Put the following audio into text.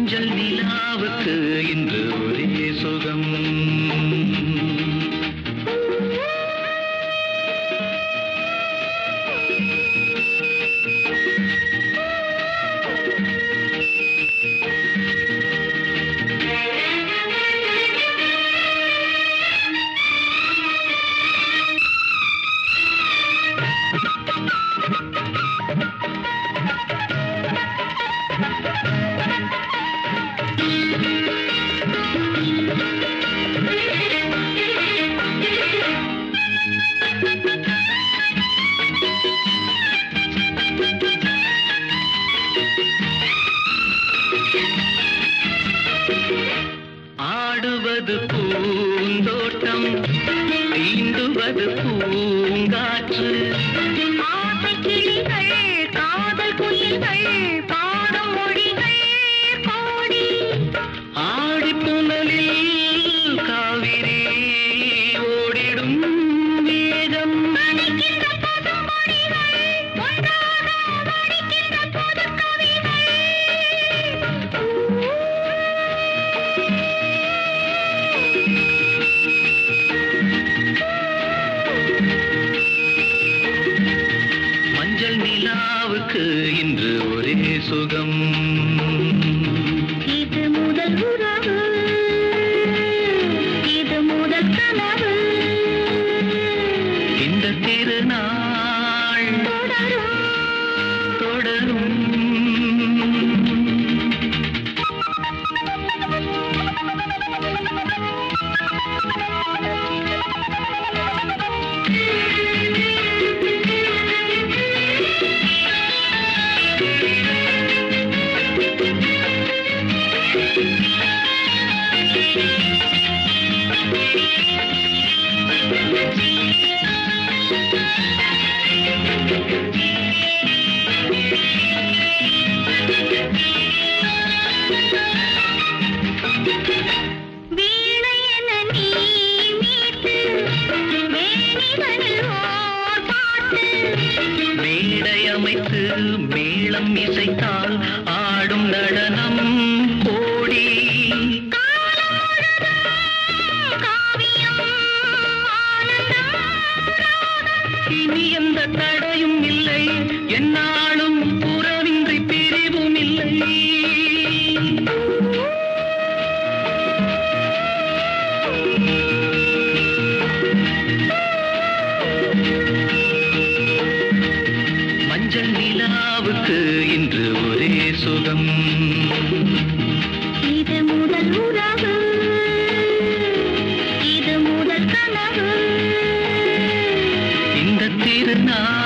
மஞ்சள் நிலாவுக்கு இன்று ஒரே சுகம் ஆடுவது பூந்தோட்டம் தீண்டுவது பூங்காற்று ஆசைக் கிளிகள், காதல் குயில்கள், பாடும் மொழிகள் கோடி. ஆடிப்புணலில் காவிரி ஓடிடும் மேகம் நனைக்கின்ற பசும்பொடிகள், ஒன்றாக வடிக்கின்ற புதுக் கவிகள். மஞ்சள் நிலாவுக்கு இன்று ஒரே சுகம் இது முதல் உறவு இது முதல் கனவு இந்த திருநாள் தொடரும் தொடரும் வீணை என நீ மீட்டு மேனிதனில் ஓர் பாட்டு மேடை அமைத்து மேளம் இசைத்தால் ஆடும் நடனம் கோடி காவியம் ஆனந்தம் இனி எந்த தடையும் இல்லை என்னாலும் உறவின்றி பிரிவும் இல்லை மஞ்சள் நிலாவுக்கு இன்று ஒரே சுகம் இது முதல் உறவு இது முதல் கனவு இந்த திருநாள்